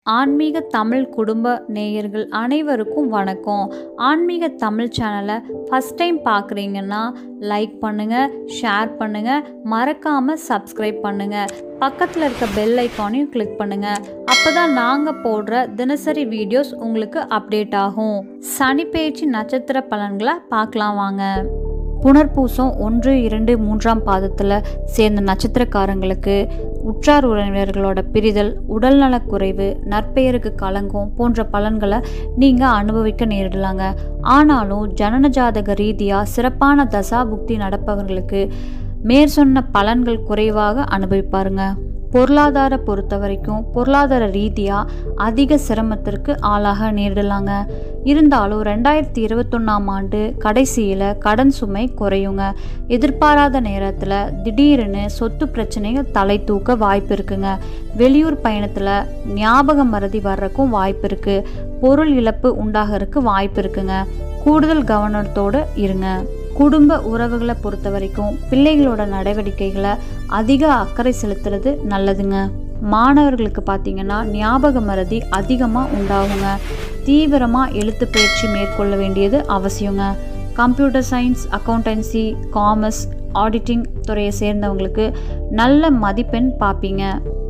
ஆன்மீக தமிழ் குடும்ப நேயர்கள் அனைவருக்கும் வணக்கம் ஆன்மீக தமிழ் சேனலை ஃபஸ்ட் டைம் பார்க்குறீங்கன்னா லைக் பண்ணுங்கள் ஷேர் பண்ணுங்கள் மறக்காமல் சப்ஸ்கிரைப் பண்ணுங்கள் பக்கத்தில் இருக்க பெல் ஐக்கானையும் கிளிக் பண்ணுங்கள் அப்போ தான் நாங்கள் போடுற தினசரி வீடியோஸ் உங்களுக்கு அப்டேட் ஆகும் சனிப்பெயர்ச்சி நட்சத்திர பலன்களை பார்க்கலாம் வாங்க புனர்பூசம் ஒன்று இரண்டு மூன்றாம் பாதத்தில் சேர்ந்த நட்சத்திரக்காரங்களுக்கு உற்றார் உறவினர்களோட பிரிதல் உடல்நலக்குறைவு நற்பெயருக்கு களங்கம் போன்ற பலன்களை நீங்கள் அனுபவிக்க நேரிடலாங்க ஆனாலும் ஜனன ஜாதக ரீதியாக சிறப்பான தசா புக்தி நடப்பவர்களுக்கு மேற்சொன்ன பலன்கள் குறைவாக அனுபவிப்பாருங்க பொருளாதார பொறுத்த வரைக்கும் பொருளாதார ரீதியாக அதிக சிரமத்திற்கு ஆளாக நேரிடலாங்க இருந்தாலும் ரெண்டாயிரத்தி இருபத்தொன்னாம் ஆண்டு கடைசியில் கடன் சுமை குறையுங்க எதிர்பாராத நேரத்தில் திடீர்னு சொத்து பிரச்சனைகள் தலை தூக்க வாய்ப்பு இருக்குங்க வெளியூர் பயணத்தில் ஞாபக மறதி வர்றக்கும் வாய்ப்பு இருக்குது பொருள் இழப்பு உண்டாகிறதுக்கு வாய்ப்பு இருக்குங்க கூடுதல் கவனத்தோடு இருங்க குடும்ப உறவுகளை பொறுத்த வரைக்கும் பிள்ளைகளோட நடவடிக்கைகளை அதிக அக்கறை செலுத்துறது நல்லதுங்க மாணவர்களுக்கு பார்த்தீங்கன்னா ஞாபக மறதி அதிகமாக உண்டாகுங்க தீவிரமாக எழுத்து பயிற்சி மேற்கொள்ள வேண்டியது அவசியங்க computer science accountancy commerce auditing துறையை சேர்ந்தவங்களுக்கு நல்ல மதிப்பெண் பார்ப்பீங்க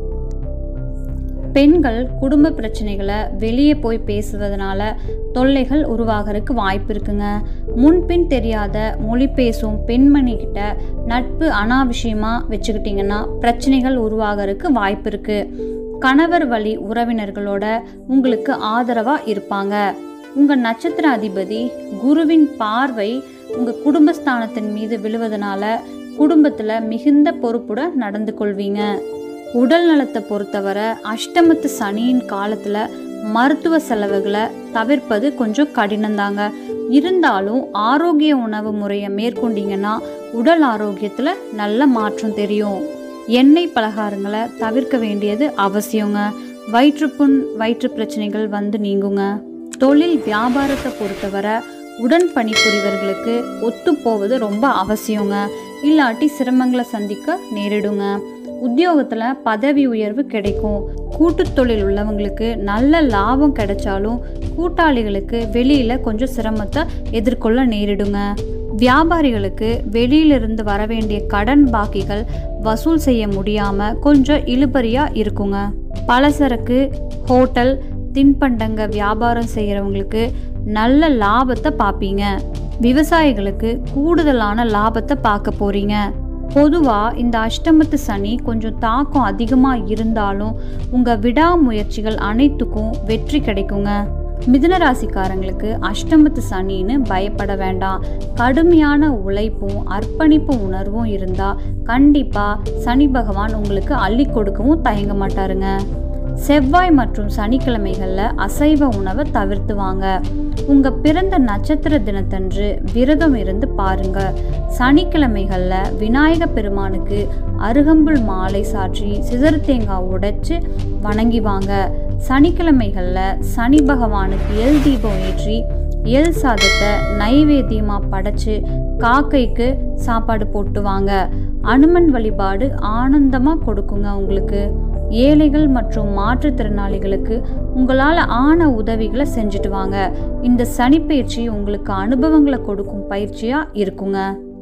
பெண்கள் குடும்ப பிரச்சனைகளை வெளியே போய் பேசுவதனால தொல்லைகள் உருவாகிறதுக்கு வாய்ப்பு இருக்குங்க முன்பின் தெரியாத மொழி பேசும் பெண்மணி கிட்ட நட்பு அனாவசியமாக வச்சுக்கிட்டிங்கன்னா பிரச்சனைகள் உருவாகிறதுக்கு வாய்ப்பு இருக்கு கணவர் வழி உறவினர்களோட உங்களுக்கு ஆதரவாக இருப்பாங்க உங்கள் நட்சத்திர அதிபதி குருவின் பார்வை உங்கள் குடும்பஸ்தானத்தின் மீது விழுவதனால குடும்பத்தில் மிகுந்த பொறுப்புடன் நடந்து கொள்வீங்க உடல் நலத்தை பொறுத்தவரை அஷ்டமத்து சனியின் காலத்தில் மருத்துவ செலவுகளை தவிர்ப்பது கொஞ்சம் கடினம்தாங்க இருந்தாலும் ஆரோக்கிய உணவு முறையை மேற்கொண்டீங்கன்னா உடல் ஆரோக்கியத்தில் நல்ல மாற்றம் தெரியும் எண்ணெய் பலகாரங்களை தவிர்க்க வேண்டியது அவசியங்க வயிற்றுப்புண் வயிற்று பிரச்சனைகள் வந்து நீங்குங்க தொழில் வியாபாரத்தை பொறுத்தவரை உடன் பணிபுரிவர்களுக்கு ஒத்து போவது ரொம்ப அவசியங்க இல்லாட்டி சிரமங்களை சந்திக்க நேரிடுங்க உத்தியோகத்தில் பதவி உயர்வு கிடைக்கும் கூட்டு தொழில் உள்ளவங்களுக்கு நல்ல லாபம் கிடைச்சாலும் கூட்டாளிகளுக்கு வெளியில் கொஞ்சம் சிரமத்தை எதிர்கொள்ள நேரிடுங்க வியாபாரிகளுக்கு வெளியிலிருந்து வர வேண்டிய கடன் பாக்கிகள் வசூல் செய்ய முடியாமல் கொஞ்சம் இழுபறியாக இருக்குங்க பலசரக்கு ஹோட்டல் தின்பண்டங்க வியாபாரம் செய்கிறவங்களுக்கு நல்ல லாபத்தை பார்ப்பீங்க விவசாயிகளுக்கு கூடுதலான லாபத்தை பார்க்க போறீங்க பொதுவாக இந்த அஷ்டமத்து சனி கொஞ்சம் தாக்கம் அதிகமாக இருந்தாலும் உங்கள் விடாமுயற்சிகள் அனைத்துக்கும் வெற்றி கிடைக்குங்க மிதுன ராசிக்காரங்களுக்கு அஷ்டமத்து சனின்னு பயப்பட வேண்டாம் கடுமையான உழைப்பும் அர்ப்பணிப்பு உணர்வும் இருந்தால் கண்டிப்பாக சனி பகவான் உங்களுக்கு அள்ளி கொடுக்கவும் தயங்க மாட்டாருங்க செவ்வாய் மற்றும் சனிக்கிழமைகளில் அசைவ உணவை தவிர்த்து வாங்க உங்கள் பிறந்த நட்சத்திர தினத்தன்று விரதம் இருந்து பாருங்க சனிக்கிழமைகளில் விநாயக பெருமானுக்கு அருகம்புல் மாலை சாற்றி சிதறு தேங்காய் உடைச்சு வணங்கி வாங்க சனிக்கிழமைகளில் சனி பகவானுக்கு எல் தீபம் ஏற்றி எல் சாதத்தை நைவேத்தியமாக படைச்சு காக்கைக்கு சாப்பாடு போட்டு வாங்க அனுமன் வழிபாடு ஆனந்தமாக கொடுக்குங்க உங்களுக்கு ஏழைகள் மற்றும் மாற்றுத்திறனாளிகளுக்கு உங்களால் ஆன உதவிகளை செஞ்சுட்டு வாங்க இந்த சனிப்பயிற்சி உங்களுக்கு அனுபவங்களை கொடுக்கும் பயிற்சியாக இருக்குங்க